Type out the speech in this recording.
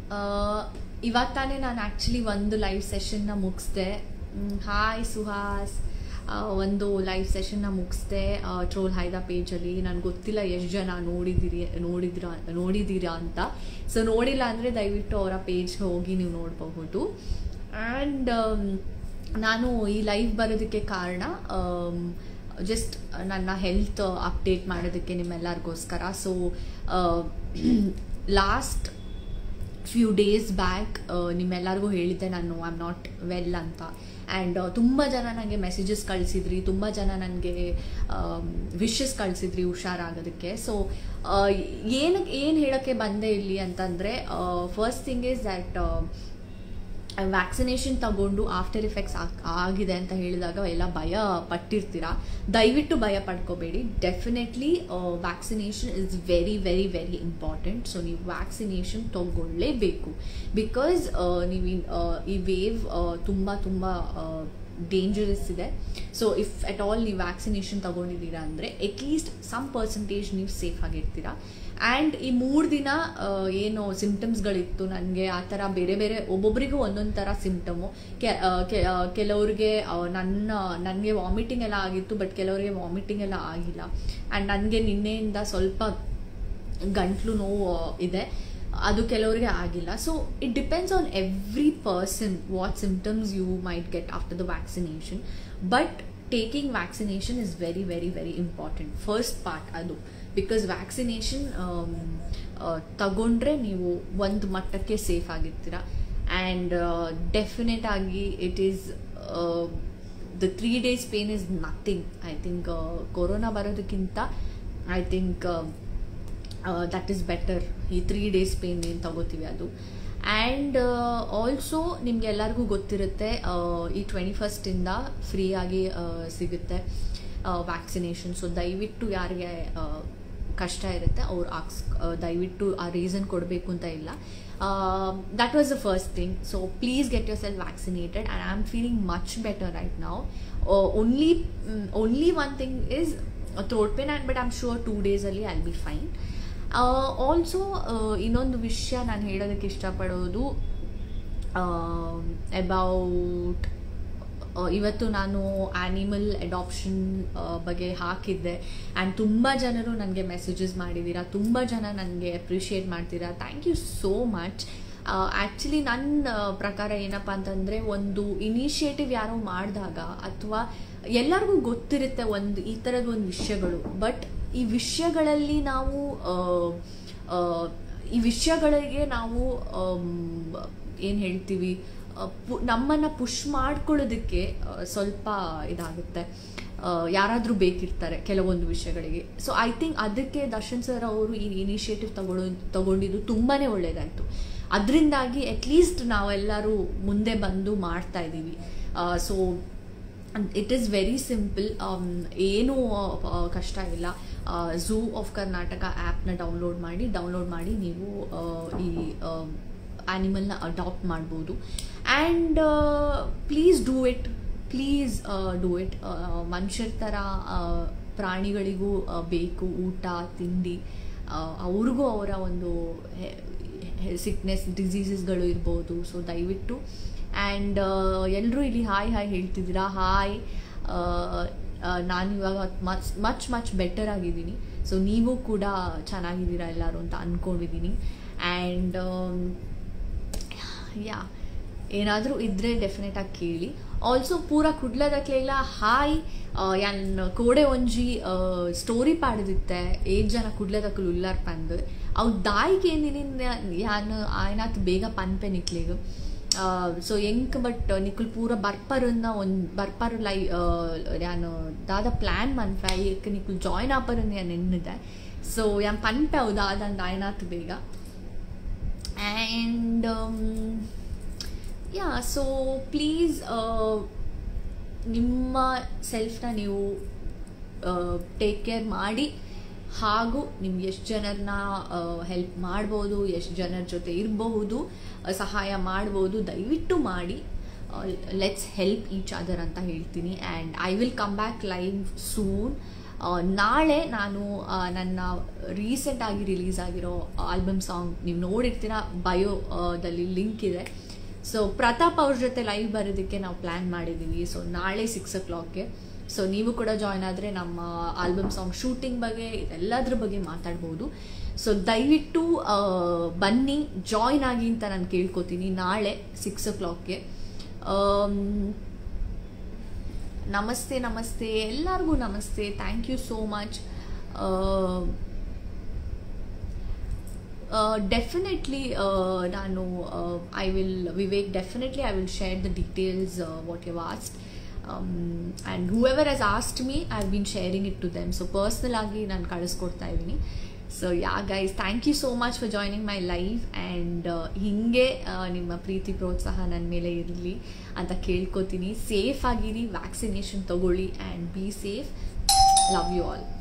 ಇವಾಗ ತಾನೇ ನಾನು ಆ್ಯಕ್ಚುಲಿ ಒಂದು ಲೈವ್ ಸೆಷನ್ನ ಮುಗಿಸ್ದೆ ಹಾಯ್ ಸುಹಾಸ್ ಆ, ಒಂದು ಲೈವ್ ಸೆಷನ್ನ ಮುಗಿಸ್ದೆ ಟ್ರೋಲ್ ಹೈದ ಪೇಜಲ್ಲಿ ನನಗೆ ಗೊತ್ತಿಲ್ಲ ಎಷ್ಟು ಜನ ನೋಡಿದಿರಿ ನೋಡಿದ್ರ ನೋಡಿದ್ದೀರಾ ಅಂತ ಸೊ ನೋಡಿಲ್ಲ ಅಂದರೆ ದಯವಿಟ್ಟು ಅವರ ಪೇಜ್ಗೆ ಹೋಗಿ ನೀವು ನೋಡಬಹುದು ಆ್ಯಂಡ್ ನಾನು ಈ ಲೈವ್ ಬರೋದಕ್ಕೆ ಕಾರಣ ಜಸ್ಟ್ ನನ್ನ ಹೆಲ್ತ್ ಅಪ್ಡೇಟ್ ಮಾಡೋದಕ್ಕೆ ನಿಮ್ಮೆಲ್ಲರಿಗೋಸ್ಕರ so last few days back ನಿಮ್ಮೆಲ್ಲರಿಗೂ ಹೇಳಿದ್ದೆ ನಾನು ಐ ಆಮ್ ನಾಟ್ ವೆಲ್ ಅಂತ ಆ್ಯಂಡ್ ತುಂಬ ಜನ ನನಗೆ ಮೆಸೇಜಸ್ ಕಳಿಸಿದ್ರಿ ತುಂಬ ಜನ ನನಗೆ ವಿಶಸ್ ಕಳಿಸಿದ್ರಿ ಹುಷಾರಾಗೋದಕ್ಕೆ ಸೊ ಏನಕ್ಕೆ ಏನು ಹೇಳೋಕ್ಕೆ ಬಂದೆ ಇಲ್ಲಿ ಅಂತಂದರೆ first thing is that vaccination ತಗೊಂಡು ಆಫ್ಟರ್ ಎಫೆಕ್ಟ್ಸ್ ಆಗಿದೆ ಅಂತ ಹೇಳಿದಾಗ ಎಲ್ಲ ಭಯ ಪಟ್ಟಿರ್ತೀರಾ ದಯವಿಟ್ಟು ಭಯ ಪಡ್ಕೋಬೇಡಿ definitely vaccination is very very very important so ನೀವು ವ್ಯಾಕ್ಸಿನೇಷನ್ ತಗೊಳ್ಳೇಬೇಕು ಬಿಕಾಸ್ ನೀವು ಈ- ಆ, ಈ ವೇವ್ ತುಂಬ ತುಂಬ ಡೇಂಜರಸ್ ಇದೆ ಸೊ ಇಫ್ ಅಟ್ ಆಲ್ ನೀವು ವ್ಯಾಕ್ಸಿನೇಷನ್ ತಗೊಂಡಿದ್ದೀರಾ ಅಂದರೆ ಅಟ್ಲೀಸ್ಟ್ ಸಮ್ ಪರ್ಸೆಂಟೇಜ್ ನೀವು ಸೇಫ್ ಆಗಿರ್ತೀರಾ ಆ್ಯಂಡ್ ಈ ಮೂರು ದಿನ ಆ, ಏನು ಸಿಂಪ್ಟಮ್ಸ್ಗಳಿತ್ತು ನನಗೆ ಆ ಥರ ಬೇರೆ ಬೇರೆ ಒಬ್ಬೊಬ್ಬರಿಗೂ ಒಂದೊಂದು ಥರ ಸಿಂಪ್ಟಮು ಕೆಲವ್ರಿಗೆ ಆ, ನನ್ನ ನನಗೆ ವಾಮಿಟಿಂಗ್ ಎಲ್ಲ ಆಗಿತ್ತು ಬಟ್ ಕೆಲವರಿಗೆ ವಾಮಿಟಿಂಗ್ ಎಲ್ಲ ಆಗಿಲ್ಲ ಆ್ಯಂಡ್ ನನಗೆ ನಿನ್ನೆಯಿಂದ ಸ್ವಲ್ಪ ಗಂಟ್ಲು ನೋವು ಆ, ಇದೆ ಅದು ಕೆಲವರಿಗೆ ಆಗಿಲ್ಲ so it depends on every person what symptoms you might get after the vaccination but taking vaccination is very very very important first part ಅದು ಬಿಕಾಸ್ ವ್ಯಾಕ್ಸಿನೇಷನ್ ತಗೊಂಡ್ರೆ ನೀವು ಒಂದು ಮಟ್ಟಕ್ಕೆ ಸೇಫ್ ಆಗಿರ್ತೀರ ಆ್ಯಂಡ್ ಡೆಫಿನೆಟ್ ಆಗಿ it is the three days pain is nothing I think corona ಬರೋದಕ್ಕಿಂತ I think that is better ಈ three days pain ಏನು ತಗೋತೀವಿ ಅದು ಆ್ಯಂಡ್ ಆಲ್ಸೋ ನಿಮ್ಗೆ ಎಲ್ಲರಿಗೂ ಗೊತ್ತಿರುತ್ತೆ ಆ, ಈ ಟ್ವೆಂಟಿ ಫಸ್ಟಿಂದ ಫ್ರೀಯಾಗಿ ಸಿಗುತ್ತೆ ವ್ಯಾಕ್ಸಿನೇಷನ್ ಸೊ ದಯವಿಟ್ಟು ಯಾರಿಗೆ ಆ, ಕಷ್ಟ ಇರುತ್ತೆ ಅವ್ರು ಆಕ್ಸ್ ಆ, ದಯವಿಟ್ಟು ಆ ರೀಸನ್ ಕೊಡಬೇಕು ಅಂತ ಇಲ್ಲ that was the first thing so please get yourself vaccinated and I am feeling much better right ನಾವು only only one thing is throat pain and but I am sure two ಡೇಸಲ್ಲಿ I'll be fine also ಇನ್ನೊಂದು ವಿಷಯ ನಾನು ಹೇಳೋದಕ್ಕೆ ಇಷ್ಟಪಡೋದು about ಇವತ್ತು ನಾನು animal adoption ಬಗ್ಗೆ ಹಾಕಿದ್ದೆ ಆ್ಯಂಡ್ ತುಂಬ ಜನರು ನನಗೆ ಮೆಸೇಜಸ್ ಮಾಡಿದ್ದೀರಾ ತುಂಬ ಜನ ನನಗೆ ಅಪ್ರಿಷಿಯೇಟ್ ಮಾಡ್ತೀರಾ thank you so much actually ನನ್ನ ಪ್ರಕಾರ ಏನಪ್ಪ ಅಂತಂದರೆ ಒಂದು ಇನಿಷಿಯೇಟಿವ್ ಯಾರೋ ಮಾಡಿದಾಗ ಅಥವಾ ಎಲ್ಲರಿಗೂ ಗೊತ್ತಿರುತ್ತೆ ಒಂದು ಈ ಥರದ ಒಂದು ವಿಷಯಗಳು ಬಟ್ ಈ ವಿಷಯಗಳಲ್ಲಿ ನಾವು ಆ, ಆ, ಈ ವಿಷಯಗಳಿಗೆ ನಾವು ಏನು ಹೇಳ್ತೀವಿ ಆ, ಪು- ನಮ್ಮನ್ನ ಪುಷ್ ಮಾಡ್ಕೊಳ್ಳೋದಕ್ಕೆ ಆ, ಸ್ವಲ್ಪ ಇದಾಗುತ್ತೆ ಯಾರಾದರೂ ಬೇಕಿರ್ತಾರೆ ಕೆಲವೊಂದು ವಿಷಯಗಳಿಗೆ ಸೊ ಐ ಥಿಂಕ್ ಅದಕ್ಕೆ ದರ್ಶನ್ ಸರ್ ಅವರು ಈ ಇನಿಷಿಯೇಟಿವ್ ತಗೊಳ್ಳೋ ತಗೊಂಡಿದ್ದು ತುಂಬಾ ಒಳ್ಳೆಯದಾಯಿತು ಅದರಿಂದಾಗಿ ಅಟ್ಲೀಸ್ಟ್ ನಾವೆಲ್ಲರೂ ಮುಂದೆ ಬಂದು ಮಾಡ್ತಾ ಇದ್ದೀವಿ so it is very simple ಏನೂ ಆ, ಕಷ್ಟ ಇಲ್ಲ ಝೂ ಆಫ್ ಕರ್ನಾಟಕ ಆ್ಯಪ್ನ ಡೌನ್ಲೋಡ್ ಮಾಡಿ ಡೌನ್ಲೋಡ್ ಮಾಡಿ ನೀವು ಆ, ಈ ಆ್ಯನಿಮಲ್ನ ಅಡಾಪ್ಟ್ ಮಾಡ್ಬೋದು and please do it please do it ಮನುಷ್ಯರ ಥರ ಆ, ಪ್ರಾಣಿಗಳಿಗೂ ಆ, ಬೇಕು ಊಟ ತಿಂಡಿ ಆ, ಅವ್ರಿಗೂ ಅವರ ಒಂದು ಸಿಕ್ನೆಸ್ ಡಿಸೀಸಸ್ಗಳು ಇರ್ಬೋದು ಸೊ ದಯವಿಟ್ಟು ಆ್ಯಂಡ್ ಎಲ್ಲರೂ ಇಲ್ಲಿ ಹಾಯ್ ಹಾಯ್ ಹೇಳ್ತಿದ್ದೀರಾ ಹಾಯ್ ನಾನು ಇವಾಗ ಮಚ್ ಮಚ್ ಮಚ್ ಬೆಟರ್ ಆಗಿದ್ದೀನಿ ಸೊ ನೀವು ಕೂಡ ಚೆನ್ನಾಗಿದ್ದೀರಾ ಎಲ್ಲರೂ ಅಂತ ಅಂದ್ಕೊಂಡಿದ್ದೀನಿ ಆ್ಯಂಡ್ ಯಾ ಏನಾದರೂ ಇದ್ದರೆ ಡೆಫಿನೆಟ್ ಆಗಿ ಕೇಳಿ ಆಲ್ಸೋ ಪೂರ ಕುಡ್ಲದಕ್ಲೆಲ್ಲ ಹಾಯ್ ಯಾನ್ ಕೋಡೆ ಒಂಜಿ ಸ್ಟೋರಿ ಪಾಡಿದಿತ್ತೆ ಏಜ್ ಜನ ಕುಡ್ಲದಕ್ಕಲು ಉಲ್ಲಾರ್ ಪಂದ್ ಅವು ದಾಯಿಗೆ ಏನಿನ ಯಾನ್ ಆಯ್ನಾತ್ ಬೇಗ ಪನ್ಪೆ ನಿಕ್ಲಿಗ ಸೊ ಎಂಕ್ ಬಟ್ ನಿಕ್ಕಲ್ ಪೂರ ಬರ್ಪರನ್ನ ಒಂದು ಬರ್ಪರ್ ಲೈ ಯಾನ್ ದಾದ ಪ್ಲ್ಯಾನ್ ಮನ್ಪೆ ಐಕ್ ನಿಕ್ಕಲ್ ಜಾಯ್ನ್ ಆಪರನ್ನ ಯಾನ್ ಎನ್ನಿದೆ ಸೊ ಯಾನ್ ಪನ್ಪೆ ಅವು ದಾದಂದ ಆಯ್ನಾತ್ ಬೇಗ ಆ್ಯಂಡ್ ಯಾ ಸೊ ಪ್ಲೀಸ್ ನಿಮ್ಮ ಸೆಲ್ಫ್ನ ನೀವು ಟೇಕ್ ಕೇರ್ ಮಾಡಿ ಹಾಗೂ ನಿಮ್ಗೆ ಎಷ್ಟು ಜನರನ್ನ ಹೆಲ್ಪ್ ಮಾಡ್ಬೋದು ಎಷ್ಟು ಜನರ ಜೊತೆ ಇರಬಹುದು ಸಹಾಯ ಮಾಡ್ಬೋದು ದಯವಿಟ್ಟು ಮಾಡಿ ಲೆಟ್ಸ್ ಹೆಲ್ಪ್ ಈಚ್ ಅದರ್ ಅಂತ ಹೇಳ್ತೀನಿ and I will come back live soon ನಾಳೆ ನಾನು ಆ, ನನ್ನ ರೀಸೆಂಟಾಗಿ ರಿಲೀಸ್ ಆಗಿರೋ ಆಲ್ಬಮ್ ಸಾಂಗ್ ನೀವು ನೋಡಿರ್ತೀರ ಬಯೋದಲ್ಲಿ ಲಿಂಕ್ ಇದೆ ಸೊ ಪ್ರತಾಪ್ ಅವ್ರ ಜೊತೆ ಲೈವ್ ಬರೋದಕ್ಕೆ ನಾವು ಪ್ಲ್ಯಾನ್ ಮಾಡಿದ್ದೀವಿ ಸೊ ನಾಳೆ ಸಿಕ್ಸ್ ಓ ಕ್ಲಾಕ್ಗೆ ಸೊ ನೀವು ಕೂಡ ಜಾಯ್ನ್ ಆದರೆ ನಮ್ಮ ಆಲ್ಬಮ್ ಸಾಂಗ್ ಶೂಟಿಂಗ್ ಬಗ್ಗೆ ಇದೆಲ್ಲದ್ರ ಬಗ್ಗೆ ಮಾತಾಡ್ಬೋದು ಸೊ ದಯವಿಟ್ಟು ಆ, ಬನ್ನಿ ಜಾಯ್ನ್ ಆಗಿ ಅಂತ ನಾನು ಕೇಳ್ಕೊತೀನಿ ನಾಳೆ ಸಿಕ್ಸ್ ಓ ಕ್ಲಾಕ್ಗೆ ನಮಸ್ತೆ ನಮಸ್ತೆ ಎಲ್ಲರಿಗೂ ನಮಸ್ತೆ thank you so much definitely ನಾನು I will Vivek definitely I will share the details what you asked and whoever as asked me I have been sharing it to them so personal ಆಗಿ ನಾನು ಕಳಿಸ್ಕೊಡ್ತಾ ಇದ್ದೀನಿ so ya guys thank you so much for joining my life and ಹೀಗೆ ನಿಮ್ಮ ಪ್ರೀತಿ ಪ್ರೋತ್ಸಾಹ ನನ್ನ ಮೇಲೆ ಇರಲಿ ಅಂತ ಕೇಳ್ಕೊತೀನಿ ಸೇಫ್ ಆಗಿರಿ ವ್ಯಾಕ್ಸಿನೇಷನ್ ತಗೊಳ್ಳಿ and be safe love you all